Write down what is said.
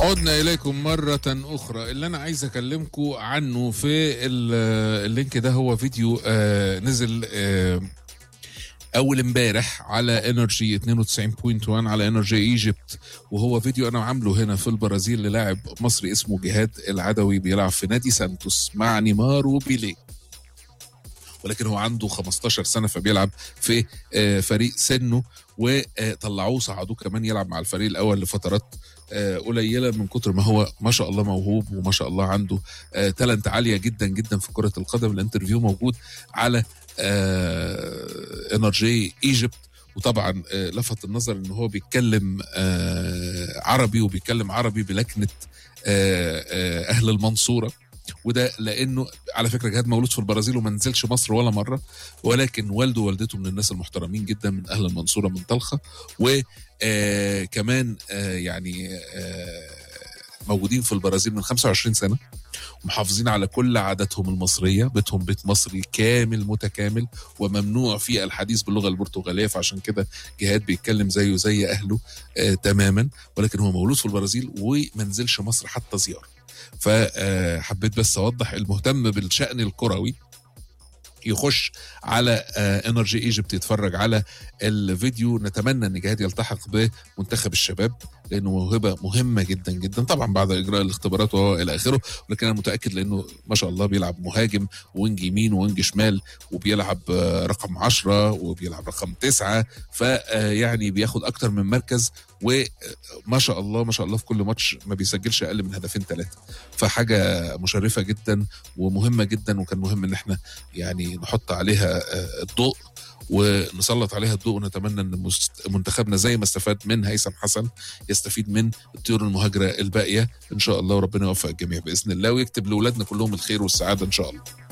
عدنا إليكم مرة أخرى اللي أنا عايز أكلمكم عنه في ال- اللينك ده هو فيديو آه، نزل آه، أول امبارح على انرجي 92.1 على انرجي ايجيبت وهو فيديو أنا عامله هنا في البرازيل للاعب مصري اسمه جهاد العدوي بيلعب في نادي سانتوس مع نيمار وبيليه ولكن هو عنده 15 سنه فبيلعب في آه، فريق سنه وطلعوه صعدوه كمان يلعب مع الفريق الاول لفترات آه، قليله من كتر ما هو ما شاء الله موهوب وما شاء الله عنده تالنت عاليه جدا جدا في كره القدم الانترفيو موجود على انرجي ايجيبت وطبعا آه، لفت النظر ان هو بيتكلم آه، عربي وبيتكلم عربي بلكنه آه، آه، اهل المنصوره وده لانه على فكره جهاد مولود في البرازيل وما نزلش مصر ولا مره ولكن والده ووالدته من الناس المحترمين جدا من اهل المنصوره من طلخه وكمان يعني آه، موجودين في البرازيل من 25 سنه ومحافظين على كل عاداتهم المصريه بيتهم بيت مصري كامل متكامل وممنوع فيه الحديث باللغه البرتغاليه فعشان كده جهاد بيتكلم زيه زي اهله آه تماما ولكن هو مولود في البرازيل وما نزلش مصر حتى زياره فحبيت بس اوضح المهتم بالشان الكروي يخش على انرجي ايجيبت يتفرج على الفيديو نتمنى ان جهاد يلتحق بمنتخب الشباب لانه موهبه مهمه جدا جدا طبعا بعد اجراء الاختبارات والى اخره ولكن انا متاكد لانه ما شاء الله بيلعب مهاجم وينج يمين وينج شمال وبيلعب آه، رقم عشرة وبيلعب رقم تسعة فيعني بياخد اكتر من مركز وما شاء الله ما شاء الله في كل ماتش ما بيسجلش اقل من هدفين ثلاثه فحاجه مشرفه جدا ومهمه جدا وكان مهم ان احنا يعني نحط عليها آه، الضوء ونسلط عليها الضوء ونتمنى ان مست- منتخبنا زي ما استفاد من هيثم حسن يستفيد من الطيور المهاجره الباقيه ان شاء الله وربنا يوفق الجميع باذن الله ويكتب لاولادنا كلهم الخير والسعاده ان شاء الله